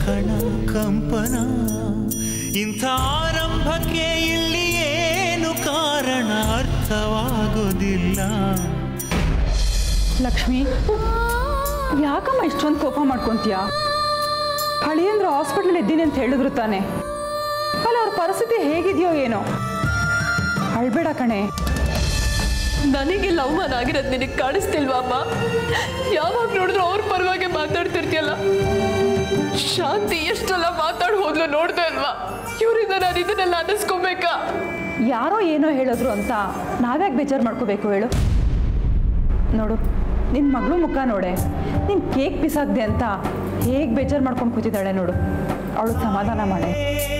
ಕಣ ಕಂಪನ ಇಂಥ ಆರಂಭಕ್ಕೆ ಇಲ್ಲಿ ಏನು ಕಾರಣ ಅರ್ಥವಾಗೋದಿಲ್ಲ ಲಕ್ಷ್ಮಿ ಯಾಕಮ್ಮ ಇಷ್ಟೊಂದು ಕೋಪ ಮಾಡ್ಕೊಂತೀಯ ಹಳಿಯಂದ್ರ ಹಾಸ್ಪಿಟ್ಲ್ ಇದ್ದೀನಿ ಅಂತ ಹೇಳಿದ್ರು ತಾನೆ ಅಲ್ಲ ಅವ್ರ ಪರಿಸ್ಥಿತಿ ಹೇಗಿದೆಯೋ ಏನೋ ಅಳ್ಬೇಡ ಕಣೆ ನನಗೆ ಅವಮಾನ ಆಗಿರೋದು ನಿನಗೆ ಕಾಣಿಸ್ತಿಲ್ವಾ ಅಮ್ಮ ಯಾವಾಗ ನೋಡಿದ್ರು ಅವ್ರ ಪರವಾಗಿ ಮಾತಾಡ್ತಿರ್ತೀಯಲ್ಲ ಶಾಂತಿ ಎಷ್ಟೆಲ್ಲ ಮಾತಾಡ್ ಹೋದ್ಲು ನೋಡ್ದೆ ಅಲ್ವಾ ಇವರಿಂದ ನಾನು ಇದನ್ನೆಲ್ಲ ಅನ್ನಿಸ್ಕೋಬೇಕಾ ಯಾರೋ ಏನೋ ಹೇಳಿದ್ರು ಅಂತ ನಾವ್ಯಾಕೆ ಬೇಜಾರು ಮಾಡ್ಕೋಬೇಕು ಹೇಳು ನೋಡು ನಿನ್ನ ಮಗಳು ಮುಖ ನೋಡೆ ನೀನು ಕೇಕ್ ಬಿಸಾಕ್ದೆ ಅಂತ ಹೇಗೆ ಬೇಜಾರು ಮಾಡ್ಕೊಂಡು ಕೂತಿದ್ದಾಳೆ ನೋಡು ಅವಳು ಸಮಾಧಾನ ಮಾಡೆ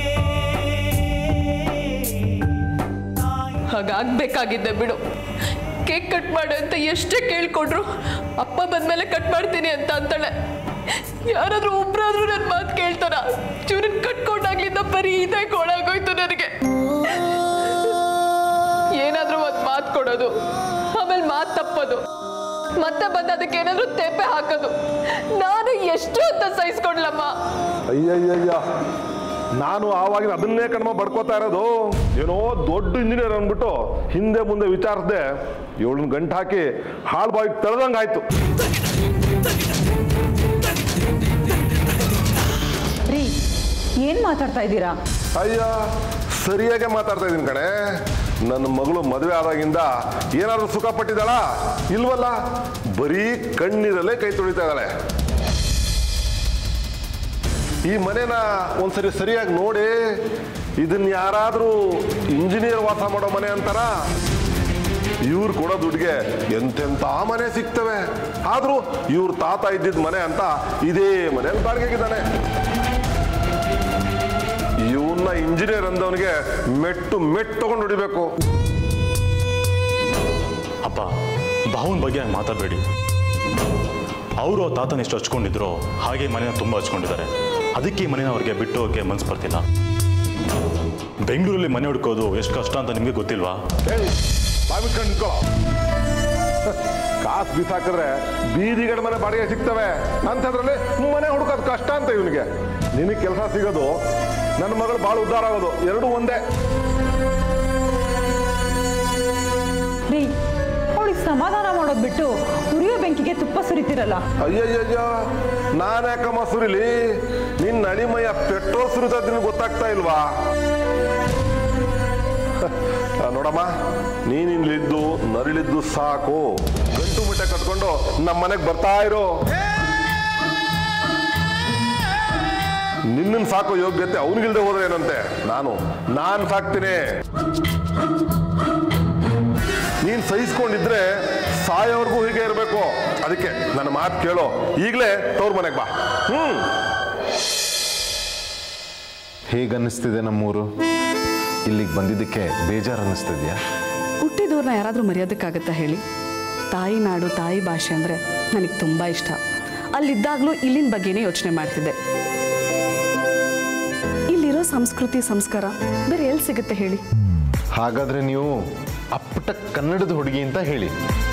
ಹಾಗಾಗ್ಬೇಕಾಗಿದ್ದೆ ಬಿಡು ಕೇಕ್ ಕಟ್ ಮಾಡು ಅಂತ ಎಷ್ಟೇ ಕೇಳ್ಕೊಂಡ್ರು ಅಪ್ಪ ಬಂದ್ಮೇಲೆ ಕಟ್ ಮಾಡ್ತೀನಿ ಅಂತ ಅಂತಾಳೆ ಯಾರಾದ್ರೂ ಒಬ್ರಾದ್ರೂ ನನ್ನ ಮಾತು ಕೇಳ್ತಾರ ಇವ್ರನ್ನ ಕಟ್ಕೊಂಡಾಗ್ಲಿಂದ ಬರೀ ಇದೇ ಗೋಳಾಗೋಯ್ತು ನನಗೆ ಏನಾದ್ರೂ ಒಂದು ಮಾತು ಕೊಡೋದು ಆಮೇಲೆ ಮಾತು ತಪ್ಪೋದು ಮತ್ತೆ ಬಂದು ಅದಕ್ಕೆ ಏನಾದ್ರೂ ತೆಪ್ಪೆ ಹಾಕೋದು ನಾನು ಎಷ್ಟು ಅಂತ ಸಹಿಸ್ಕೊಂಡ್ಲಮ್ಮ ಅಯ್ಯಯ್ಯಯ್ಯ ನಾನು ಆವಾಗಿನ ಅದನ್ನೇ ಕಡಿಮೆ ಬಡ್ಕೋತಾ ಇರೋದು ಏನೋ ದೊಡ್ಡ ಇಂಜಿನಿಯರ್ ಅಂದ್ಬಿಟ್ಟು ಹಿಂದೆ ಮುಂದೆ ವಿಚಾರಿಸ್ದೆ ಏಳನ್ನ ಗಂಟು ಹಾಕಿ ಹಾಳು ಬಾಯಿಗೆ ತಳ್ದಂಗೆ ಆಯ್ತು ರೀ ಏನು ಮಾತಾಡ್ತಾ ಇದ್ದೀರಾ ಅಯ್ಯ ಸರಿಯಾಗೆ ಮಾತಾಡ್ತಾ ಇದ್ದೀನಿ ಕಣೆ ನನ್ನ ಮಗಳು ಮದುವೆ ಆದಾಗಿಂದ ಏನಾದರೂ ಸುಖ ಪಟ್ಟಿದ್ದಾಳ ಇಲ್ವಲ್ಲ ಬರೀ ಕಣ್ಣೀರಲ್ಲೇ ಕೈ ತೊಳಿತಾ ಇದ್ದಾಳೆ ಈ ಮನೇನ ಒಂದ್ಸರಿ ಸರಿಯಾಗಿ ನೋಡಿ ಇದನ್ನ ಯಾರಾದರೂ ಇಂಜಿನಿಯರ್ ವಾಸ ಮಾಡೋ ಮನೆ ಅಂತಾರ ಇವ್ರು ಕೊಡೋ ದುಡ್ಡಿಗೆ ಎಂತೆಂಥ ಮನೆ ಸಿಗ್ತವೆ ಆದರೂ ಇವ್ರ ತಾತ ಇದ್ದಿದ್ದ ಮನೆ ಅಂತ ಇದೇ ಮನೇಲಿ ಬಾಡಿಗೆಗಿದ್ದಾನೆ ಇವನ್ನ ಇಂಜಿನಿಯರ್ ಅಂದವನಿಗೆ ಮೆಟ್ಟು ಮೆಟ್ಟು ತಗೊಂಡು ಹೊಡಿಬೇಕು ಅಪ್ಪ ಭಾವನ ಬಗ್ಗೆ ಹಂಗೆ ಮಾತಾಡಬೇಡಿ ಅವರು ತಾತನ ಎಷ್ಟು ಹಚ್ಕೊಂಡಿದ್ರು ಹಾಗೆ ಮನೆನ ತುಂಬ ಹಚ್ಕೊಂಡಿದ್ದಾರೆ ಅದಕ್ಕೆ ಈ ಮನೆನ ಅವ್ರಿಗೆ ಬಿಟ್ಟು ಹೋಗಕ್ಕೆ ಮನ್ಸು ಬರ್ತಿಲ್ಲ ಬೆಂಗಳೂರಲ್ಲಿ ಮನೆ ಹುಡ್ಕೋದು ಎಷ್ಟು ಕಷ್ಟ ಅಂತ ನಿಮಗೆ ಗೊತ್ತಿಲ್ವಾ ಏಯ್ ಬಾವಿಟ್ಕೊಂಡು ನಿಂತ್ಕೋ ಕಾಸು ಬಿಸಾಕಿದ್ರೆ ಬೀದಿಗಡೆ ಮನೆ ಬಾಡಿಗೆ ಸಿಗ್ತವೆ ಅಂಥದ್ರಲ್ಲಿ ಮನೆ ಹುಡುಕೋದು ಕಷ್ಟ ಅಂತ ಇವನಿಗೆ ನಿನಗೆ ಕೆಲಸ ಸಿಗೋದು ನನ್ನ ಮಗಳು ಭಾಳ ಉದ್ಧಾರ ಆಗೋದು ಎರಡೂ ಒಂದೇ ರೀ ಅವಳಿಗೆ ಸಮಾಧಾನ ಮಾಡೋದು ಬಿಟ್ಟು ಉರಿಯೋ ಬೆಂಕಿಗೆ ತುಪ್ಪ ಸುರಿತಿರಲ್ಲ ಅಯ್ಯಯ್ಯಯ್ಯೋ ನಾನ್ಯಾಕಮ್ಮ ಸುರಿಲಿ ನಿನ್ನ ಅಣಿಮಯ್ಯ ಪೆಟ್ರೋಲ್ ಸುರಿತದ ನಿನಗೆ ಗೊತ್ತಾಗ್ತಾ ಇಲ್ವಾ ಆ, ನೋಡಮ್ಮ ನೀನ್ ಇಲ್ಲಿದ್ದು ನರಳಿದ್ದು ಸಾಕು ಗಂಟು ಮುಟ್ಟೆ ಕಟ್ಕೊಂಡು ನಮ್ಮ ಮನೆಗೆ ಬರ್ತಾ ಇರೋ ನಿನ್ನನ್ ಸಾಕೋ ಯೋಗ್ಯತೆ ಅವನಿಗಿಲ್ದೆ ಹೋದ್ರೆ ಏನಂತೆ ನಾನು ನಾನ್ ಸಾಕ್ತೀನಿ ನೀನ್ ಸಹಿಸ್ಕೊಂಡಿದ್ರೆ ಸಾಯೋವರೆಗೂ ಹೀಗೆ ಇರಬೇಕು ಅದಕ್ಕೆ ನನ್ನ ಮಾತು ಕೇಳೋ ಈಗಲೇ ತವ್ರ ಮನೆಗೆ ಬಾ ಹ್ಮ್ ಹೇಗನ್ನಿಸ್ತಿದೆ ನಮ್ಮೂರು ಇಲ್ಲಿಗೆ ಬಂದಿದ್ದಕ್ಕೆ ಬೇಜಾರು ಅನ್ನಿಸ್ತಿದ್ಯಾ ಹುಟ್ಟಿದವ್ರನ್ನ ಯಾರಾದರೂ ಮರೆಯೋದಕ್ಕಾಗತ್ತಾ ಹೇಳಿ ತಾಯಿ ನಾಡು ತಾಯಿ ಭಾಷೆ ಅಂದರೆ ನನಗೆ ತುಂಬ ಇಷ್ಟ ಅಲ್ಲಿದ್ದಾಗಲೂ ಇಲ್ಲಿನ ಬಗ್ಗೆನೇ ಯೋಚನೆ ಮಾಡ್ತಿದ್ದೆ ಇಲ್ಲಿರೋ ಸಂಸ್ಕೃತಿ ಸಂಸ್ಕಾರ ಬೇರೆ ಎಲ್ಲಿ ಸಿಗುತ್ತೆ ಹೇಳಿ ಹಾಗಾದ್ರೆ ನೀವು ಅಪ್ಪಟ ಕನ್ನಡದ ಹುಡುಗಿ ಅಂತ ಹೇಳಿ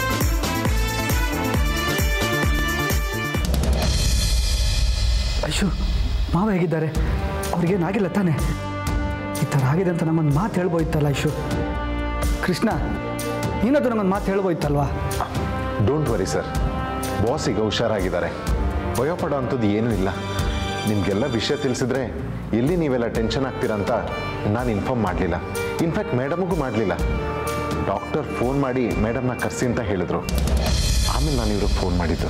ಅಯ್ಯೋ ಮಾವ ಹೇಗಿದ್ದಾರೆ ಅವ್ರಿಗೇನಾಗಿಲ್ಲ ತಾನೆ ಈ ಥರ ಆಗಿದೆ ಅಂತ ನಮ್ಮನ್ನು ಮಾತು ಹೇಳ್ಬೋಯ್ತಲ್ಲ ಐಶು ಕೃಷ್ಣ ನೀನದು ನಮ್ಮನ್ನು ಮಾತು ಹೇಳ್ಬೋಯ್ತಲ್ವಾ ಡೋಂಟ್ ವರಿ ಸರ್ ಬಾಸ್ ಈಗ ಹುಷಾರಾಗಿದ್ದಾರೆ ಭಯಪಡೋ ಅಂಥದ್ದು ಏನೂ ಇಲ್ಲ ನಿಮಗೆಲ್ಲ ವಿಷಯ ತಿಳಿಸಿದ್ರೆ ಎಲ್ಲಿ ನೀವೆಲ್ಲ ಟೆನ್ಷನ್ ಆಗ್ತೀರಾ ಅಂತ ನಾನು ಇನ್ಫಾರ್ಮ್ ಮಾಡಲಿಲ್ಲ ಇನ್ಫ್ಯಾಕ್ಟ್ ಮೇಡಮ್ಗೂ ಮಾಡಲಿಲ್ಲ ಡಾಕ್ಟರ್ ಫೋನ್ ಮಾಡಿ ಮೇಡಮ್ನ ಕರೆಸಿ ಅಂತ ಹೇಳಿದ್ರು ಆಮೇಲೆ ನಾನು ಇವ್ರಿಗೆ ಫೋನ್ ಮಾಡಿದ್ದು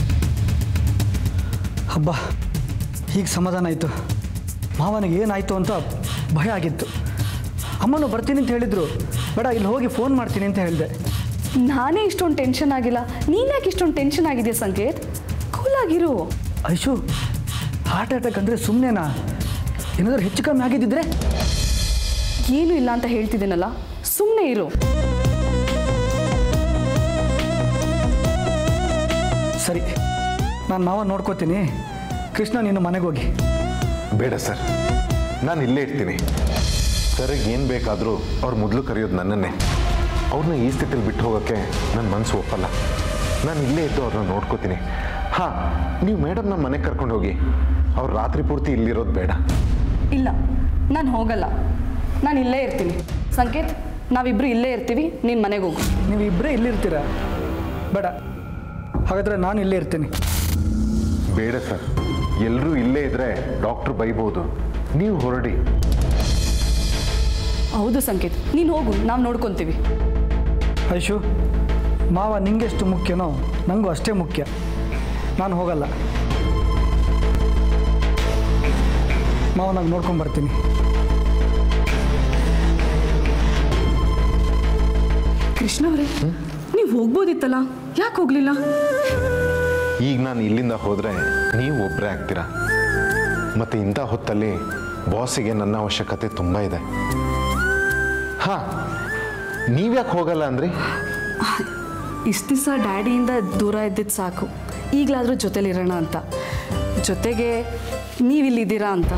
ಹಬ್ಬ ಈಗ ಸಮಾಧಾನ ಆಯಿತು ಮಾವನಿಗೆ ಏನಾಯಿತು ಅಂತ ಭಯ ಆಗಿತ್ತು ಅಮ್ಮನು ಬರ್ತೀನಿ ಅಂತ ಹೇಳಿದ್ರು ಬೇಡ ಇಲ್ಲಿ ಹೋಗಿ ಫೋನ್ ಮಾಡ್ತೀನಿ ಅಂತ ಹೇಳಿದೆ ನಾನೇ ಇಷ್ಟೊಂದು ಟೆನ್ಷನ್ ಆಗಿಲ್ಲ ನೀನ್ಯಾಕೆ ಇಷ್ಟೊಂದು ಟೆನ್ಷನ್ ಆಗಿದೆಯಾ ಸಂಕೇತ್ ಕೂಲಾಗಿರು ಐಶು ಹಾರ್ಟ್ ಅಟ್ಯಾಕ್ ಅಂದರೆ ಸುಮ್ಮನೆನಾ ಏನಾದರೂ ಹೆಚ್ಚು ಕಮ್ಮಿ ಆಗಿದ್ದಿದ್ರೆ ಏನೂ ಇಲ್ಲ ಅಂತ ಹೇಳ್ತಿದ್ದೀನಲ್ಲ ಸುಮ್ಮನೆ ಇರು ಸರಿ ನಾನು ಮಾವ ನೋಡ್ಕೋತೀನಿ ಕೃಷ್ಣ ನೀನು ಮನೆಗೆ ಹೋಗಿ ಬೇಡ ಸರ್ ನಾನು ಇಲ್ಲೇ ಇರ್ತೀನಿ ಸರ್ಗೆ ಏನು ಬೇಕಾದರೂ ಅವ್ರು ಮೊದಲು ಕರೆಯೋದು ನನ್ನನ್ನೇ ಅವ್ರನ್ನ ಈ ಸ್ಥಿತಿಲಿ ಬಿಟ್ಟು ಹೋಗೋಕ್ಕೆ ನನ್ನ ಮನಸ್ಸು ಒಪ್ಪಲ್ಲ ನಾನು ಇಲ್ಲೇ ಇದ್ದು ಅವ್ರನ್ನ ನೋಡ್ಕೋತೀನಿ ಹಾಂ ನೀವು ಮೇಡಮ್ನ ಮನೆಗೆ ಕರ್ಕೊಂಡು ಹೋಗಿ ಅವ್ರು ರಾತ್ರಿ ಪೂರ್ತಿ ಇಲ್ಲಿರೋದು ಬೇಡ ಇಲ್ಲ ನಾನು ಹೋಗಲ್ಲ ನಾನು ಇಲ್ಲೇ ಇರ್ತೀನಿ ಸಂಕೇತ್ ನಾವಿಬ್ರು ಇಲ್ಲೇ ಇರ್ತೀವಿ ನೀನು ಮನೆಗೆ ಹೋಗು ನೀವು ಇಬ್ಬರೇ ಇಲ್ಲಿರ್ತೀರಾ ಬೇಡ ಹಾಗಾದರೆ ನಾನು ಇಲ್ಲೇ ಇರ್ತೀನಿ ಬೇಡ ಸರ್ ಎಲ್ಲರೂ ಇಲ್ಲೇ ಇದ್ರೆ ಡಾಕ್ಟ್ರು ಬೈಬೋದು ನೀವು ಹೊರಡಿ ಹೌದು ಸಂಕೇತ್ ನೀನು ಹೋಗು ನಾವು ನೋಡ್ಕೊತೀವಿ ಐಶು ಮಾವ ನಿಂಗೆಷ್ಟು ಮುಖ್ಯನೋ ನನಗೂ ಅಷ್ಟೇ ಮುಖ್ಯ ನಾನು ಹೋಗಲ್ಲ ಮಾವನಾಗ ನೋಡ್ಕೊಂಡು ಬರ್ತೀನಿ ಕೃಷ್ಣ ಅವರೇ ನೀವು ಹೋಗ್ಬೋದಿತ್ತಲ್ಲ ಯಾಕೆ ಹೋಗ್ಲಿಲ್ಲ ಈಗ ನಾನು ಇಲ್ಲಿಂದ ಹೋದರೆ ನೀವು ಒಬ್ಬರೇ ಆಗ್ತೀರಾ ಮತ್ತು ಇಂಥ ಹೊತ್ತಲ್ಲಿ ಬಾಸಿಗೆ ನನ್ನ ಅವಶ್ಯಕತೆ ತುಂಬ ಇದೆ ಹಾಂ ನೀವ್ಯಾಕೆ ಹೋಗಲ್ಲ ಅಂದ್ರಿ ಇಷ್ಟು ದಿವಸ ಡ್ಯಾಡಿಯಿಂದ ದೂರ ಇದ್ದಿದ್ದು ಸಾಕು ಈಗಲಾದರೂ ಜೊತೆಲಿರೋಣ ಅಂತ ಜೊತೆಗೆ ನೀವಿಲ್ಲಿದ್ದೀರಾ ಅಂತ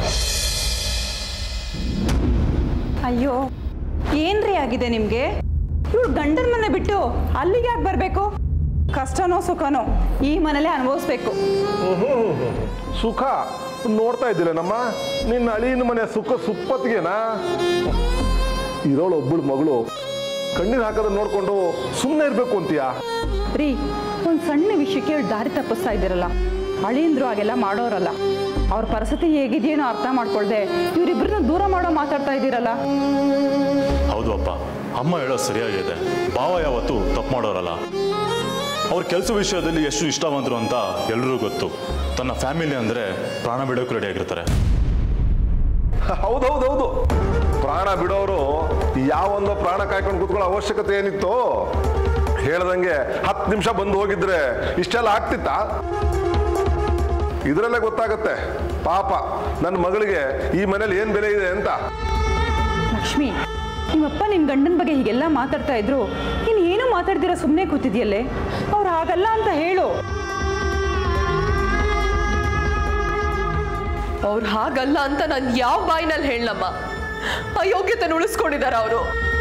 ಅಯ್ಯೋ ಏನ್ರಿ ಆಗಿದೆ ನಿಮಗೆ ಇವಳು ಗಂಡನ ಮನೆ ಬಿಟ್ಟು ಅಲ್ಲಿಗೆ ಯಾಕೆ ಬರಬೇಕು ಕಷ್ಟನೋ ಸುಖನೋ ಈ ಮನೇಲೆ ಅನುಭವಿಸ್ಬೇಕು ಸುಖ ನೋಡ್ತಾ ಇದ್ದಿಲ್ಲ ನಮ್ಮ ನಿನ್ನ ಅಳಿಯನ ಮನೆ ಸುಖ ಸುಪ್ಪತ್ತಿಗೆನಾ ಇರೋಳು ಒಬ್ಬಳು ಮಗಳು ಕಣ್ಣೀರು ಹಾಕೋದನ್ನ ನೋಡ್ಕೊಂಡು ಸುಮ್ಮನೆ ಇರಬೇಕು ಅಂತೀಯಾ ರೀ ಒಂದು ಸಣ್ಣ ವಿಷಯಕ್ಕೆ ಇವ್ಳು ದಾರಿ ತಪ್ಪಿಸ್ತಾ ಇದ್ದೀರಲ್ಲ ಅಳಿಯಂದ್ರು ಹಾಗೆಲ್ಲ ಮಾಡೋರಲ್ಲ ಅವ್ರ ಪರಿಸ್ಥಿತಿ ಹೇಗಿದೆಯೇನೋ ಅರ್ಥ ಮಾಡ್ಕೊಳ್ದೆ ಇವರಿಬ್ಬರನ್ನ ದೂರ ಮಾಡೋ ಮಾತಾಡ್ತಾ ಇದ್ದೀರಲ್ಲ ಹೌದು ಅಪ್ಪ ಅಮ್ಮ ಹೇಳೋದು ಸರಿಯಾಗಿದೆ ಭಾವ ಯಾವತ್ತು ತಪ್ಪು ಮಾಡೋರಲ್ಲ ಅವ್ರ ಕೆಲಸ ವಿಷಯದಲ್ಲಿ ಎಷ್ಟು ಇಷ್ಟವಂತರು ಅಂತ ಎಲ್ರಿಗೂ ಗೊತ್ತು ತನ್ನ ಫ್ಯಾಮಿಲಿ ಅಂದರೆ ಪ್ರಾಣ ಬಿಡೋಕೆ ರೆಡಿ ಆಗಿರ್ತಾರೆ ಹೌದೌದೌದು ಪ್ರಾಣ ಬಿಡೋರು ಯಾವೊಂದೋ ಪ್ರಾಣ ಕಾಯ್ಕೊಂಡು ಕೂತ್ಕೊಳ್ಳೋ ಅವಶ್ಯಕತೆ ಏನಿತ್ತು ಹೇಳ್ದಂಗೆ ಹತ್ತು ನಿಮಿಷ ಬಂದು ಹೋಗಿದ್ರೆ ಇಷ್ಟೆಲ್ಲ ಆಗ್ತಿತ್ತಾ ಇದರಲ್ಲೇ ಗೊತ್ತಾಗತ್ತೆ ಪಾಪ ನನ್ನ ಮಗಳಿಗೆ ಈ ಮನೇಲಿ ಏನು ಬೆಲೆ ಇದೆ ಅಂತ ಲಕ್ಷ್ಮಿ ನಿಮ್ಮಪ್ಪ ನಿನ್ನ ಗಂಡನ ಬಗ್ಗೆ ಹೀಗೆಲ್ಲ ಮಾತಾಡ್ತಾ ಇದ್ರು ನೀನು ಏನೂ ಮಾತಾಡ್ದಿರ ಸುಮ್ಮನೆ ಕೂತಿದ್ಯಲ್ಲೇ ಅವ್ರು ಹಾಗಲ್ಲ ಅಂತ ಹೇಳು ಅವ್ರು ಹಾಗಲ್ಲ ಅಂತ ನಾನು ಯಾವ ಬಾಯಿನಲ್ಲಿ ಹೇಳಮ್ಮ ಅಯೋಗ್ಯತೆ ಉಳಿಸ್ಕೊಂಡಿದ್ದಾರೆ ಅವರು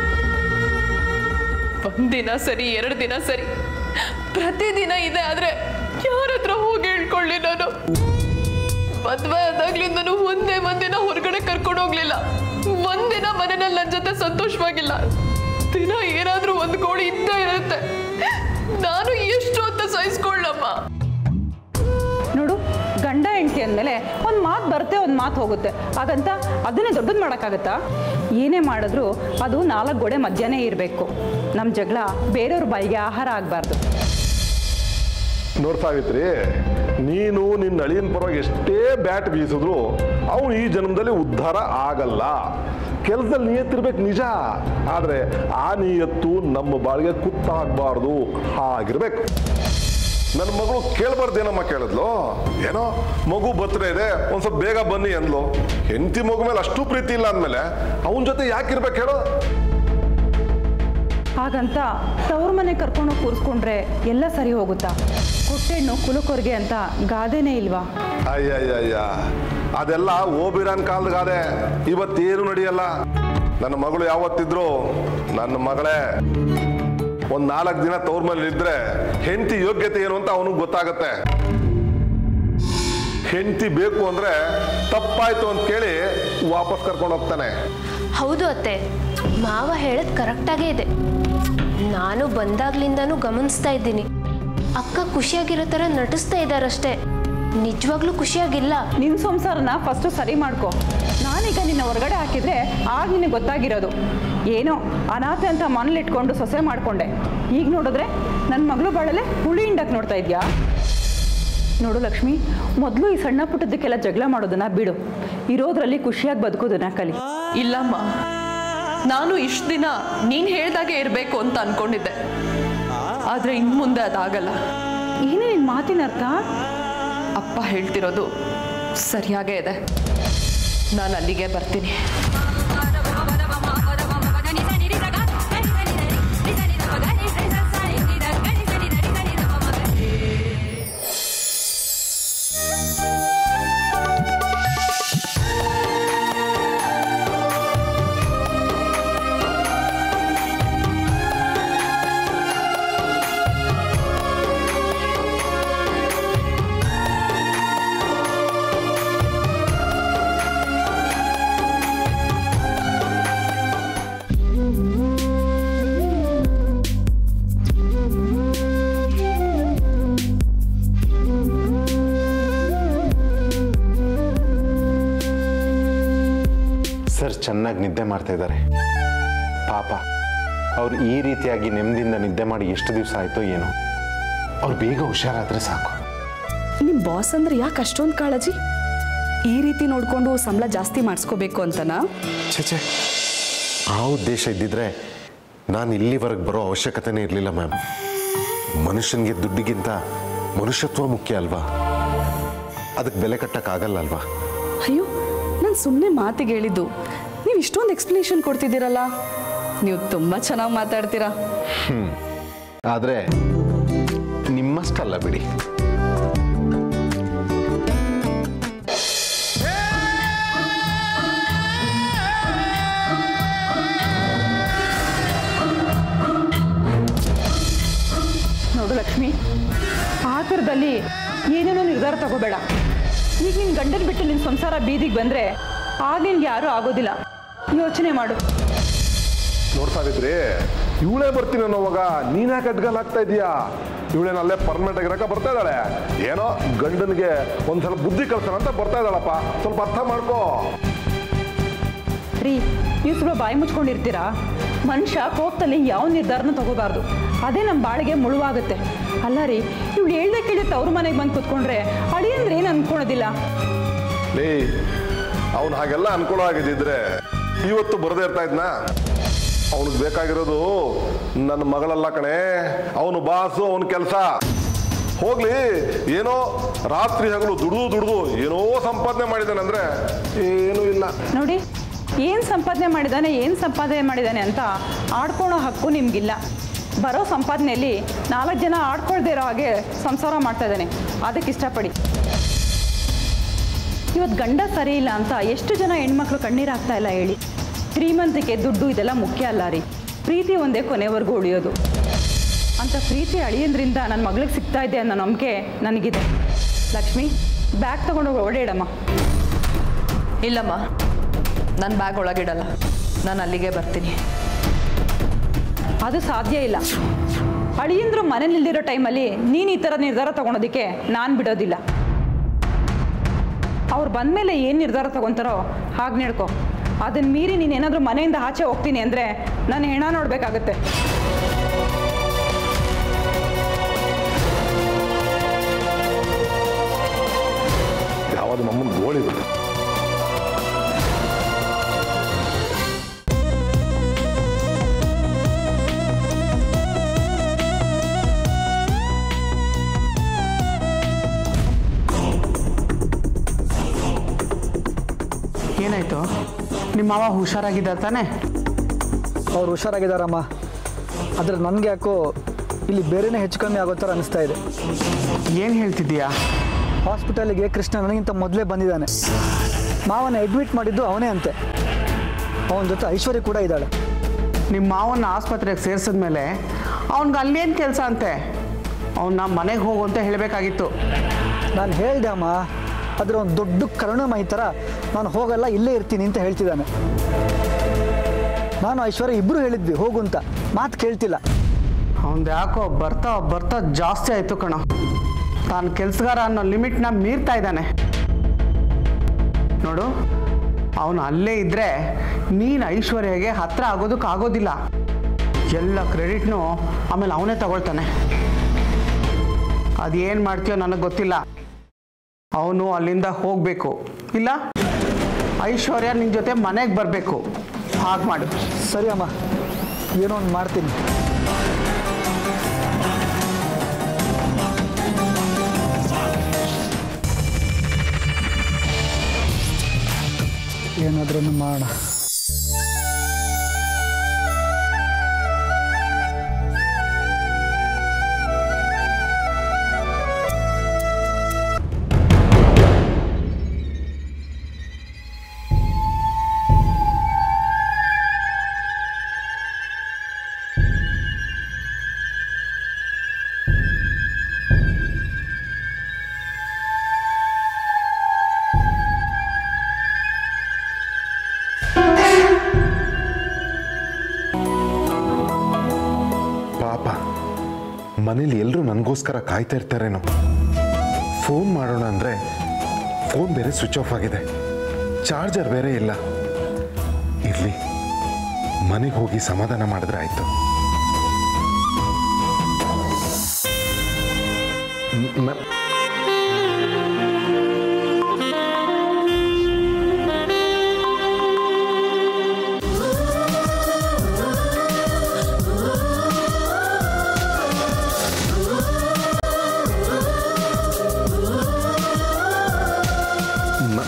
ಒಂದಿನ ಸರಿ ಎರಡು ದಿನ ಸರಿ ಪ್ರತಿದಿನ ಇದೆ ಆದ್ರೆ ಯಾರ ಹತ್ರ ಹೋಗಿ ಹೇಳ್ಕೊಳ್ಳಿ ನಾನು ಮದ್ವೆ ಆದಾಗ್ಲಿಂದನೂ ಒಂದೇ ಒಂದಿನ ಹೊರಗಡೆ ಕರ್ಕೊಂಡು ಹೋಗ್ಲಿಲ್ಲ ಒಂದಿನ ಮನೆಯಲ್ಲಿ ನನ್ನ ಜೊತೆ ಸಂತೋಷವಾಗಿಲ್ಲ ದಿನ ಏನಾದ್ರೂ ಒಂದು ಗೋಳಿ ಇದ್ದೇ ಇರುತ್ತೆ ನಾನು ಎಷ್ಟು ಅಂತ ಸಹಿಸ್ಕೊಳ್ಳಮ್ಮ ನೋಡು ಗಂಡ ಹೆಂಡತಿ ಅಂದಮೇಲೆ ಒಂದು ಮಾತು ಬರುತ್ತೆ ಒಂದು ಮಾತು ಹೋಗುತ್ತೆ ಹಾಗಂತ ಅದನ್ನೇ ದೊಡ್ಡದು ಮಾಡೋಕ್ಕಾಗತ್ತಾ ಏನೇ ಮಾಡಿದ್ರು ಅದು ನಾಲ್ಕು ಗೋಡೆ ಮಧ್ಯಾಹ್ನ ಇರಬೇಕು ನಮ್ಮ ಜಗಳ ಬೇರೆಯವ್ರ ಬಾಯಿಗೆ ಆಹಾರ ಆಗಬಾರ್ದು ನೋಡ್ ಸಾವಿತ್ರಿ ನೀನು ನಿನ್ನ ಅಳಿಯನ ಪರವಾಗಿ ಎಷ್ಟೇ ಬ್ಯಾಟ್ ಬೀಸಿದ್ರು ಅವನು ಈ ಜನ್ಮದಲ್ಲಿ ಉದ್ಧಾರ ಆಗಲ್ಲ ಕೆಲಸದಲ್ಲಿ ನಿಯತ್ತಿರ್ಬೇಕು ನಿಜ ಆದ್ರೆ ಆ ನಿಯತ್ತು ನಮ್ಮ ಬಾಳಿಗೆ ಕುತ್ತಾಗಬಾರ್ದು ಹಾಗಿರ್ಬೇಕು ನನ್ನ ಮಗಳು ಕೇಳಬಾರ್ದೇನಮ್ಮ ಕೇಳಿದ್ಲು ಏನೋ ಮಗು ಬರ್ತಡೇ ಇದೆ ಒಂದ್ ಸ್ವಲ್ಪ ಬೇಗ ಬನ್ನಿ ಅಂದ್ಲು ಹೆಂಡತಿ ಮಗು ಮೇಲೆ ಅಷ್ಟು ಪ್ರೀತಿ ಇಲ್ಲ ಅಂದ್ಮೇಲೆ ಅವನ ಜೊತೆ ಯಾಕಿರ್ಬೇಕು ಹೇಳು ಹಾಗಂತ ತವ್ರ ಮನೆ ಕರ್ಕೊಂಡು ಕೂರಿಸ್ಕೊಂಡ್ರೆ ಎಲ್ಲ ಸರಿ ಹೋಗುತ್ತಾ ಕೊಟ್ಟೆಣ್ಣು ಕುಲಕೊರ್ಗೆ ಅಂತ ಗಾದೆನೇ ಇಲ್ವಾ ಅಯ್ಯಯ್ಯಯ್ಯ ಅದೆಲ್ಲ ಓಬಿರಾನ್ ಕಾಲದಾಗಾದೆ ಇವತ್ತೇನು ನಡೆಯಲ್ಲ ನನ್ನ ಮಗಳು ಯಾವತ್ತಿದ್ರು ನನ್ನ ಮಗಳೇ ಒಂದ್ ನಾಲ್ಕು ದಿನ ತವ್ರ ಮನೇಲಿ ಇದ್ರೆ ಹೆಂಡತಿ ಯೋಗ್ಯತೆ ಏನು ಅಂತ ಅವನಿಗೆ ಗೊತ್ತಾಗತ್ತೆ ಹೆಂಡತಿ ಬೇಕು ಅಂದ್ರೆ ತಪ್ಪಾಯ್ತು ಅಂತ ಕೇಳಿ ವಾಪಸ್ ಕರ್ಕೊಂಡು ಹೋಗ್ತಾನೆ ಹೌದು ಅತ್ತೆ ಮಾವ ಹೇಳೋದು ಕರೆಕ್ಟಾಗೇ ಇದೆ ನಾನು ಬಂದಾಗ್ಲಿಂದನೂ ಗಮನಿಸ್ತಾ ಇದ್ದೀನಿ ಅಕ್ಕ ಖುಷಿಯಾಗಿರೋ ಥರ ನಟಿಸ್ತಾ ಇದ್ದಾರಷ್ಟೇ ನಿಜವಾಗ್ಲೂ ಖುಷಿಯಾಗಿಲ್ಲ ನಿನ್ನ ಸಂಸಾರನ ಫಸ್ಟು ಸರಿ ಮಾಡ್ಕೊ ನಾನೀಗ ನಿನ್ನ ಹೊರಗಡೆ ಹಾಕಿದ್ರೆ ಆಗ ನಿನಗೆ ಗೊತ್ತಾಗಿರೋದು ಏನೋ ಅನಾಥೆ ಅಂತ ಮನೇಲಿಟ್ಕೊಂಡು ಸೊಸೆ ಮಾಡ್ಕೊಂಡೆ ಈಗ ನೋಡಿದ್ರೆ ನನ್ನ ಮಗಳು ಬಾಳಲೆ ಹುಳಿ ಹಿಂಡಕ್ಕೆ ನೋಡ್ತಾ ಇದೆಯಾ ನೋಡು ಲಕ್ಷ್ಮಿ ಮೊದಲು ಈ ಸಣ್ಣ ಪುಟ್ಟದಕ್ಕೆಲ್ಲ ಜಗಳ ಮಾಡೋದನ್ನ ಬಿಡು ಇರೋದ್ರಲ್ಲಿ ಖುಷಿಯಾಗಿ ಬದುಕೋದನ್ನ ಕಲಿ ಇಲ್ಲಮ್ಮ ನಾನು ಇಷ್ಟು ದಿನ ನೀನು ಹೇಳ್ದಾಗೆ ಇರಬೇಕು ಅಂತ ಅನ್ಕೊಂಡಿದ್ದೆ ಆದ್ರೆ ಇನ್ನು ಮುಂದೆ ಅದಾಗಲ್ಲ ಏನೇ ನಿನ್ನ ಮಾತಿನ ಅರ್ಥ ಅಪ್ಪ ಹೇಳ್ತಿರೋದು ಸರಿಯಾಗೇ ಇದೆ ನಾನು ಅಲ್ಲಿಗೆ ಬರ್ತೀನಿ ಚೆನ್ನಾಗಿ ನಿದ್ದೆ ಮಾಡ್ತಾ ಇದ್ದಾರೆ ಪಾಪ ಅವ್ರು ಈ ರೀತಿಯಾಗಿ ನೆಮ್ಮದಿಯಿಂದ ನಿದ್ದೆ ಮಾಡಿ ಎಷ್ಟು ದಿವಸ ಆಯ್ತೋ ಏನೋ ಅವ್ರು ಬೇಗ ಹುಷಾರಾದ್ರೆ ಸಾಕು ನಿಮ್ಮ ಬಾಸ್ ಅಂದ್ರೆ ಯಾಕೆ ಅಷ್ಟೊಂದು ಕಾಳಜಿ ಈ ರೀತಿ ನೋಡಿಕೊಂಡು ಸಂಬಳ ಜಾಸ್ತಿ ಮಾಡಿಸ್ಕೋಬೇಕು ಅಂತನಾ ಛೇ ಆ ಉದ್ದೇಶ ಇದ್ದಿದ್ರೆ ನಾನು ಇಲ್ಲಿವರೆಗೆ ಬರೋ ಅವಶ್ಯಕತೆನೇ ಇರಲಿಲ್ಲ ಮ್ಯಾಮ್ ಮನುಷ್ಯನಿಗೆ ದುಡ್ಡಿಗಿಂತ ಮನುಷ್ಯತ್ವ ಮುಖ್ಯ ಅಲ್ವಾ ಅದಕ್ಕೆ ಬೆಲೆ ಕಟ್ಟಕ್ಕಾಗಲ್ಲ ಅಲ್ವಾ ಅಯ್ಯೋ ನಾನು ಸುಮ್ಮನೆ ಮಾತಿಗೆ ಹೇಳಿದ್ದು ನೀವು ಇಷ್ಟೊಂದು ಎಕ್ಸ್ಪ್ಲನೇಷನ್ ಕೊಡ್ತಿದ್ದೀರಲ್ಲ ನೀವು ತುಂಬ ಚೆನ್ನಾಗಿ ಮಾತಾಡ್ತೀರಾ ಆದರೆ ನಿಮ್ಮಷ್ಟಲ್ಲ ಬಿಡಿ ನೋಡು ಲಕ್ಷ್ಮಿ ಆತುರದಲ್ಲಿ ಏನೇನೋ ನಿರ್ಧಾರ ತಗೋಬೇಡ ಈಗ ನಿನ್ನ ಗಂಡನ ಬಿಟ್ಟು ನಿನ್ನ ಸಂಸಾರ ಬೀದಿಗೆ ಬಂದರೆ ಆಗ ನಿನ್ಗೆ ಯಾರೂ ಆಗೋದಿಲ್ಲ ಯೋಚನೆ ಮಾಡು ನೋಡ್ ಸಾವಿತ್ರಿ ಇವಳೇ ಬರ್ತೀನಿ ಅನ್ನೋವಾಗ ನೀನ್ಯಾಕೆ ಅಡ್ಗಲ್ ಆಗ್ತಾ ಇದೀಯಾ ಇವಳೇನ ಅಲ್ಲೇ ಪರ್ಮನೆಂಟ್ ಆಗಿರಕ ಬರ್ತಾ ಇದ್ದಾಳೆ ಏನೋ ಗಂಡನಿಗೆ ಒಂದ್ಸಲ ಬುದ್ಧಿ ಕಳ್ಸೋಣ ಅಂತ ಬರ್ತಾ ಇದ್ದಾಳಪ್ಪ ಸ್ವಲ್ಪ ಅರ್ಥ ಮಾಡ್ಕೋ ರೀ ನೀವು ಸ್ವಲ್ಪ ಬಾಯಿ ಮುಚ್ಕೊಂಡಿರ್ತೀರಾ ಮನುಷ್ಯ ಕೋಪದಲ್ಲಿ ಯಾವ ನಿರ್ಧಾರನೂ ತಗೋಬಾರ್ದು ಅದೇ ನಮ್ಮ ಬಾಳಿಗೆ ಮುಳುವಾಗುತ್ತೆ ಅಲ್ಲ ರೀ ಇವಳು ಹೇಳ್ದೆ ಕೇಳುತ್ತೆ ಅವ್ರ ಮನೆಗೆ ಬಂದು ಕೂತ್ಕೊಂಡ್ರೆ ಅಡಿ ಅಂದ್ರೆ ಏನು ಅನ್ಕೊಳೋದಿಲ್ಲ ಲೇ ಅವನು ಹಾಗೆಲ್ಲ ಅನ್ಕೊಳ್ಳೋ ಆಗಿದ್ದಿದ್ರೆ ಇವತ್ತು ಬರದೇ ಇರ್ತಾ ಇದ್ನಾ ಅವನಿಗೆ ಬೇಕಾಗಿರೋದು ನನ್ನ ಮಗಳಲ್ಲ ಕಣೆ ಅವನು ಬಾಸು ಅವನ ಕೆಲಸ ಹೋಗ್ಲಿ ಏನೋ ರಾತ್ರಿ ಹಗಲು ದುಡ್ದು ದುಡ್ದು ಏನೋ ಸಂಪಾದನೆ ಮಾಡಿದ್ದಾನೆ ಅಂದ್ರೆ ಏನೂ ಇಲ್ಲ ನೋಡಿ ಏನು ಸಂಪಾದನೆ ಮಾಡಿದ್ದಾನೆ ಏನು ಸಂಪಾದನೆ ಮಾಡಿದ್ದಾನೆ ಅಂತ ಆಡ್ಕೊಳೋ ಹಕ್ಕು ನಿಮಗಿಲ್ಲ ಬರೋ ಸಂಪಾದನೆಯಲ್ಲಿ ನಾಲ್ಕು ಜನ ಆಡ್ಕೊಳ್ದೇ ಇರೋ ಹಾಗೆ ಸಂಸಾರ ಮಾಡ್ತಾ ಇದ್ದಾನೆ ಅದಕ್ಕೆ ಇಷ್ಟಪಡಿ ಇವತ್ತು ಗಂಡ ಸರಿ ಇಲ್ಲ ಅಂತ ಎಷ್ಟು ಜನ ಹೆಣ್ಮಕ್ಳು ಕಣ್ಣೀರು ಹಾಕ್ತಾ ಇಲ್ಲ ಹೇಳಿ ಶ್ರೀಮಂತಿಕೆ ದುಡ್ಡು ಇದೆಲ್ಲ ಮುಖ್ಯ ಅಲ್ಲ ರೀ ಪ್ರೀತಿ ಒಂದೇ ಕೊನೆವರೆಗೂ ಉಳಿಯೋದು ಅಂತ ಪ್ರೀತಿ ಅಳಿಯೋದ್ರಿಂದ ನನ್ನ ಮಗಳಿಗೆ ಸಿಗ್ತಾ ಇದೆ ಅನ್ನೋ ನಂಬಿಕೆ ನನಗಿದೆ ಲಕ್ಷ್ಮಿ ಬ್ಯಾಗ್ ತಗೊಂಡು ಓಡಾಡಮ್ಮ ಇಲ್ಲಮ್ಮ ನನ್ನ ಬ್ಯಾಗ್ ಒಳಗಿಡಲ್ಲ ನಾನು ಅಲ್ಲಿಗೆ ಬರ್ತೀನಿ ಅದು ಸಾಧ್ಯ ಇಲ್ಲ ಅಳಿಯಂದ್ರು ಮನೇಲಿಲ್ದಿರೋ ಟೈಮಲ್ಲಿ ನೀನು ಈ ಥರ ನಿರ್ಧಾರ ತಗೊಳೋದಕ್ಕೆ ನಾನು ಬಿಡೋದಿಲ್ಲ ಅವ್ರು ಬಂದಮೇಲೆ ಏನು ನಿರ್ಧಾರ ತಗೊತಾರೋ ಹಾಗೆ ನಡ್ಕೊ ಅದನ್ನ ಮೀರಿ ನೀನು ಏನಾದರೂ ಮನೆಯಿಂದ ಆಚೆ ಹೋಗ್ತೀನಿ ಅಂದರೆ ನಾನು ಹೆಣ ನೋಡಬೇಕಾಗತ್ತೆ ಯಾವ್ದು ನಮ್ಮನ್ನ ಗೋಳಿ ಬಿಡು ಏನಾಯ್ತು ನಿಮ್ಮ ಮಾವ ಹುಷಾರಾಗಿದ್ದ ತಾನೆ ಅವ್ರು ಹುಷಾರಾಗಿದ್ದಾರಮ್ಮ ಆದರೆ ನನಗೆ ಯಾಕೋ ಇಲ್ಲಿ ಬೇರೆನೇ ಹೆಚ್ಚು ಕಮ್ಮಿ ಆಗೋ ಥರ ಅನಿಸ್ತಾ ಇದೆ ಏನು ಹೇಳ್ತಿದ್ದೀಯಾ ಹಾಸ್ಪಿಟಲಿಗೆ ಕೃಷ್ಣ ನನಗಿಂತ ಮೊದಲೇ ಬಂದಿದ್ದಾನೆ ಮಾವನ ಅಡ್ಮಿಟ್ ಮಾಡಿದ್ದು ಅವನೇ ಅಂತೆ ಅವನ ಜೊತೆ ಐಶ್ವರ್ಯ ಕೂಡ ಇದ್ದಾಳೆ ನಿಮ್ಮ ಮಾವನ್ನ ಆಸ್ಪತ್ರೆಗೆ ಸೇರಿಸಿದ್ಮೇಲೆ ಅವ್ನಿಗೆ ಅಲ್ಲೇನು ಕೆಲಸ ಅಂತೆ ಅವನ್ನ ಮನೆಗೆ ಹೋಗು ಅಂತ ಹೇಳಬೇಕಾಗಿತ್ತು ನಾನು ಹೇಳ್ದೆ ಅಮ್ಮ ಆದರೆ ಒಂದು ದೊಡ್ಡ ಕರುಣಮಯಿ ಥರ ನಾನು ಹೋಗಲ್ಲ ಇಲ್ಲೇ ಇರ್ತೀನಿ ಅಂತ ಹೇಳ್ತಿದ್ದಾನೆ ನಾನು ಐಶ್ವರ್ಯ ಇಬ್ಬರು ಹೇಳಿದ್ವಿ ಹೋಗು ಅಂತ ಮಾತು ಕೇಳ್ತಿಲ್ಲ ಅವ್ನ್ದು ಯಾಕೋ ಬರ್ತಾ ಬರ್ತಾ ಜಾಸ್ತಿ ಆಯಿತು ಕಣ ತಾನು ಕೆಲಸಗಾರ ಅನ್ನೋ ಲಿಮಿಟ್ನ ಮೀರ್ತಾ ಇದ್ದಾನೆ ನೋಡು ಅವನು ಅಲ್ಲೇ ಇದ್ದರೆ ನೀನು ಐಶ್ವರ್ಯಗೆ ಹತ್ರ ಆಗೋದಕ್ಕಾಗೋದಿಲ್ಲ ಎಲ್ಲ ಕ್ರೆಡಿಟ್ನು ಆಮೇಲೆ ಅವನೇ ತಗೊಳ್ತಾನೆ ಅದೇನು ಮಾಡ್ತೀಯೋ ನನಗೆ ಗೊತ್ತಿಲ್ಲ ಅವನು ಅಲ್ಲಿಂದ ಹೋಗಬೇಕು ಇಲ್ಲ ಐಶ್ವರ್ಯ ನಿನ್ನ ಜೊತೆ ಮನೆಗೆ ಬರಬೇಕು ಹಾಗೆ ಮಾಡು ಸರಿ ಅಮ್ಮ ಏನೋ ಒಂದು ಮಾಡ್ತೀನಿ ಏನಾದ್ರೂ ಮಾಡೋಣ ಪಾಪ ಮನೇಲಿ ಎಲ್ಲರೂ ನನಗೋಸ್ಕರ ಕಾಯ್ತಾ ಇರ್ತಾರೇನೋ ಫೋನ್ ಮಾಡೋಣ ಅಂದರೆ ಫೋನ್ ಬೇರೆ ಸ್ವಿಚ್ ಆಫ್ ಆಗಿದೆ ಚಾರ್ಜರ್ ಬೇರೆ ಇಲ್ಲ ಇರಲಿ ಮನೆಗೆ ಹೋಗಿ ಸಮಾಧಾನ ಮಾಡಿದ್ರೆ ಆಯ್ತು ಮ್- ಮ್ಯಾಮ್ ಮ-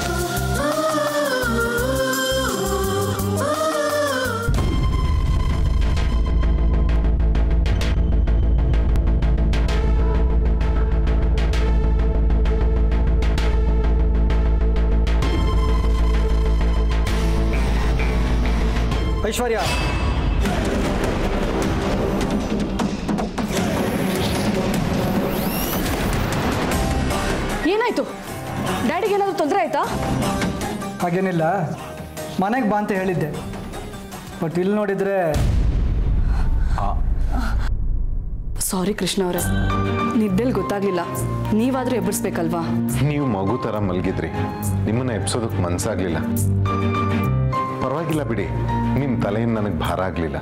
ಐಶ್ವರ್ಯ ಏನಾಯ್ತು ಡ್ಯಾಡಿಗೆ ಏನಾದರೂ ತೊಂದರೆ ಆಯ್ತಾ ಹಾಗೇನಿಲ್ಲ ಮನೆಗೆ ಬಾ ಅಂತ ಹೇಳಿದ್ದೆ ಬಟ್ ಇಲ್ಲಿ ನೋಡಿದರೆ ಸಾರಿ ಕೃಷ್ಣ ಅವರೇ ನಿದ್ದೆಲಿ ಗೊತ್ತಾಗ್ಲಿಲ್ಲ ನೀವಾದರೂ ಎಬ್ಬರಿಸ್ಬೇಕಲ್ವಾ ನೀವು ಮಗು ಥರ ಮಲಗಿದ್ರಿ ನಿಮ್ಮನ್ನ ಎಬ್ಸೋದಕ್ಕೆ ಮನ್ಸಾಗ್ಲಿಲ್ಲ ಪರವಾಗಿಲ್ಲ ಬಿಡಿ ನಿಮ್ಮ ತಲೆಯಿಂದ ನನಗೆ ಭಾರ ಆಗಲಿಲ್ಲ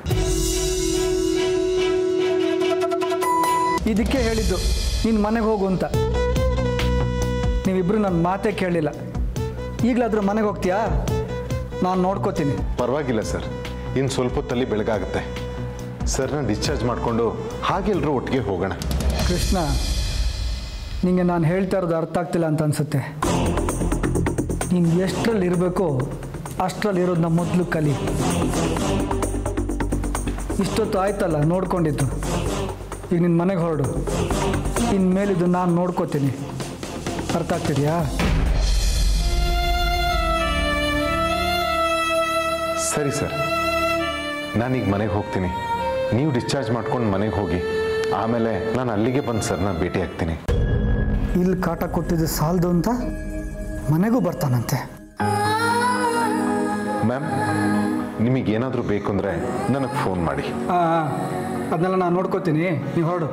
ಇದಕ್ಕೆ ಹೇಳಿದ್ದು ನೀನು ಮನೆಗೆ ಹೋಗು ಅಂತ ನೀವಿಬ್ಬರು ನನ್ನ ಮಾತೇ ಕೇಳಲಿಲ್ಲ ಈಗಲಾದರೂ ಮನೆಗೆ ಹೋಗ್ತೀಯಾ ನಾನು ನೋಡ್ಕೋತೀನಿ ಪರವಾಗಿಲ್ಲ ಸರ್ ಇನ್ನು ಸ್ವಲ್ಪ ಹೊತ್ತಲ್ಲಿ ಬೆಳಗಾಗುತ್ತೆ ಸರ್ನ ಡಿಸ್ಚಾರ್ಜ್ ಮಾಡಿಕೊಂಡು ಹಾಗೆಲ್ಲರೂ ಒಟ್ಟಿಗೆ ಹೋಗೋಣ ಕೃಷ್ಣ ನಿಂಗೆ ನಾನು ಹೇಳ್ತಾ ಇರೋದು ಅರ್ಥ ಆಗ್ತಿಲ್ಲ ಅಂತ ಅನಿಸುತ್ತೆ ನೀನು ಎಷ್ಟರಲ್ಲಿ ಇರಬೇಕೋ ಅಷ್ಟರಲ್ಲಿ ಇರೋದನ್ನ ಮೊದಲು ಕಲಿ ಇಷ್ಟೊತ್ತು ಆಯ್ತಲ್ಲ ನೋಡ್ಕೊಂಡಿದ್ದು ಈಗ ನಿನ್ನ ಮನೆಗೆ ಹೊರಡು ಇನ್ಮೇಲಿದ್ದು ನಾನು ನೋಡ್ಕೋತೀನಿ ಅರ್ಥ ಆಗ್ತಿದೆಯಾ ಸರಿ ಸರ್ ನಾನೀಗ ಮನೆಗೆ ಹೋಗ್ತೀನಿ ನೀವು ಡಿಸ್ಚಾರ್ಜ್ ಮಾಡ್ಕೊಂಡು ಮನೆಗೆ ಹೋಗಿ ಆಮೇಲೆ ನಾನು ಅಲ್ಲಿಗೆ ಬಂದು ಸರ್ನ ಭೇಟಿ ಆಗ್ತೀನಿ ಇಲ್ಲಿ ಕಾಟ ಕೊಟ್ಟಿದ್ದು ಸಾಲದು ಅಂತ ಮನೆಗೂ ಬರ್ತಾನಂತೆ ಮ್ಯಾಮ್ ನಿಮಗೇನಾದರೂ ಬೇಕು ಅಂದರೆ ನನಗೆ ಫೋನ್ ಮಾಡಿ ಹಾಂ ಅದನ್ನೆಲ್ಲ ನಾನು ನೋಡ್ಕೋತೀನಿ ನೀವು ಹೊರಡು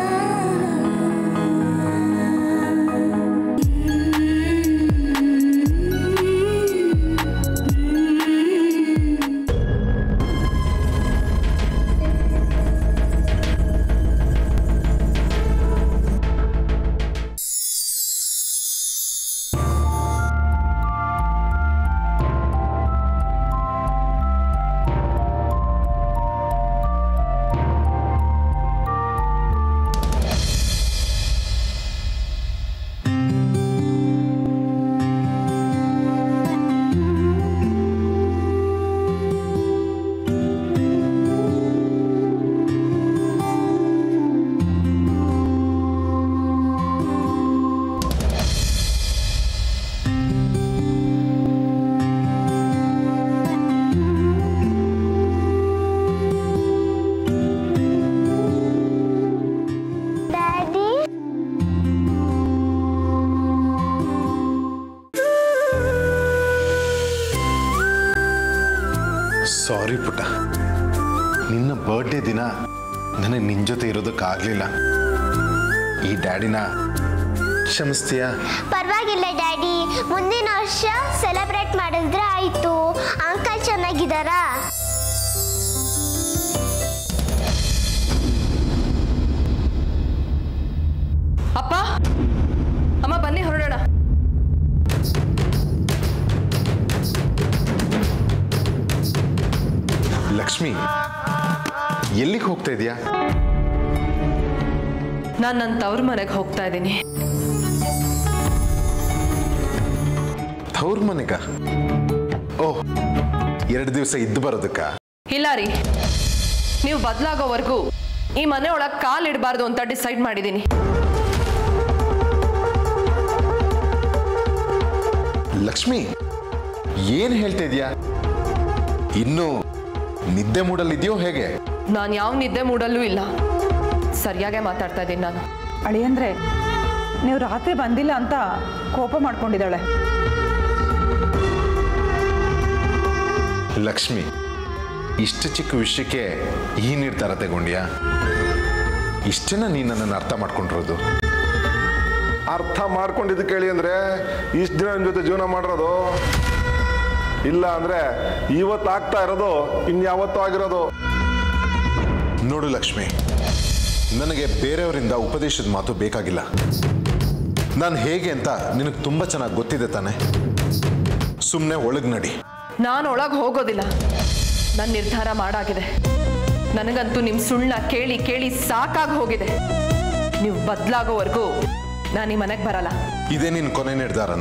ಡ್ಯಾಡಿ ಸಾರಿ ಪುಟ್ಟ ನಿನ್ನ ಬರ್ಡೇ ದಿನ ನನಗೆ ನಿನ್ನ ಜೊತೆ ಇರೋದಕ್ಕಾಗಲಿಲ್ಲ ಈ ಡ್ಯಾಡಿನ ಕ್ಷಮಿಸ್ತೀಯಾ ಪರವಾಗಿಲ್ಲ ಡ್ಯಾಡಿ ಮುಂದಿನ ವರ್ಷ ಸೆಲೆಬ್ರೇಟ್ ಮಾಡಿದ್ರೆ ಆಯ್ತು ಅಂಕಲ್ ಚೆನ್ನಾಗಿದ್ದಾರಾ ಅಪ್ಪ ಅಮ್ಮ ಬನ್ನಿ ಹೊರಡೋಣ ಲಕ್ಷ್ಮಿ ಎಲ್ಲಿಗೆ ಹೋಗ್ತಾ ಇದೆಯಾ ನಾನು ನನ್ನ ತವ್ರ ಮನೆಗೆ ಹೋಗ್ತಾ ಇದ್ದೀನಿ ತವ್ರ ಮನೆಗ ಓಹ್ ಎರಡು ದಿವಸ ಇದ್ದು ಬರೋದಕ್ಕ ಇಲ್ಲ ರೀ ನೀವು ಬದಲಾಗೋವರೆಗೂ ಈ ಮನೆ ಒಳಗೆ ಕಾಲು ಇಡಬಾರ್ದು ಅಂತ ಡಿಸೈಡ್ ಮಾಡಿದ್ದೀನಿ ಲಕ್ಷ್ಮಿ ಏನ್ ಹೇಳ್ತಾ ಇದೀಯಾ ಇನ್ನು ನಿದ್ದೆ ಮೂಡಲ್ಲಿದೆಯೋ ಹೇಗೆ ನಾನು ಯಾವ ನಿದ್ದೆ ಮೂಡಲ್ಲೂ ಇಲ್ಲ ಸರಿಯಾಗೇ ಮಾತಾಡ್ತಾ ಇದ್ದೀನಿ ನಾನು ಅಳಿಯಂದ್ರೆ ನೀವು ರಾತ್ರಿ ಬಂದಿಲ್ಲ ಅಂತ ಕೋಪ ಮಾಡ್ಕೊಂಡಿದ್ದಾಳೆ ಲಕ್ಷ್ಮಿ ಇಷ್ಟು ಚಿಕ್ಕ ವಿಷಯಕ್ಕೆ ಈ ನಿರ್ಧಾರ ತಗೊಂಡ್ಯಾ ಇಷ್ಟನ್ನ ನೀನು ನನ್ನನ್ನು ಅರ್ಥ ಮಾಡ್ಕೊಂಡಿರೋದು ಅರ್ಥ ಮಾಡ್ಕೊಂಡಿದ್ದು ಕೇಳಿ ಅಂದ್ರೆ ಇಷ್ಟು ದಿನ ನನ್ನ ಜೊತೆ ಜೀವನ ಮಾಡಿರೋದು ಇಲ್ಲ ಅಂದ್ರೆ ಇವತ್ತು ಆಗ್ತಾ ಇರೋದು ಇನ್ಯಾವತ್ತೂ ಆಗಿರೋದು ನೋಡು ಲಕ್ಷ್ಮಿ ನನಗೆ ಬೇರೆಯವರಿಂದ ಉಪದೇಶದ ಮಾತು ಬೇಕಾಗಿಲ್ಲ ನಾನು ಹೇಗೆ ಅಂತ ನಿನಗೆ ತುಂಬ ಚೆನ್ನಾಗಿ ಗೊತ್ತಿದೆ ತಾನೆ ಸುಮ್ಮನೆ ಒಳಗೆ ನಡಿ ನಾನು ಒಳಗೆ ಹೋಗೋದಿಲ್ಲ ನನ್ನ ನಿರ್ಧಾರ ಮಾಡಾಗಿದೆ ನನಗಂತೂ ನಿಮ್ಮ ಸುಳ್ಳ ಕೇಳಿ ಕೇಳಿ ಸಾಕಾಗಿ ಹೋಗಿದೆ ನೀವು ಬದಲಾಗೋವರೆಗೂ ನಾನು ಈ ಮನೆಗೆ ಬರಲ್ಲ ಇದೇ ನಿನ್ನ ಕೊನೆ ನಿರ್ಧಾರನ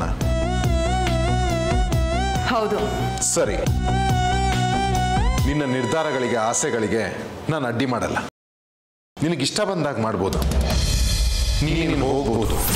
ಹೌದು ಸರಿ ನಿನ್ನ ನಿರ್ಧಾರಗಳಿಗೆ ಆಸೆಗಳಿಗೆ ನಾನು ಅಡ್ಡಿ ಮಾಡಲ್ಲ ನಿನಗಿಷ್ಟ ಬಂದಾಗ ಮಾಡ್ಬೋದು ನೀನು ಹೋಗ್ಬೋದು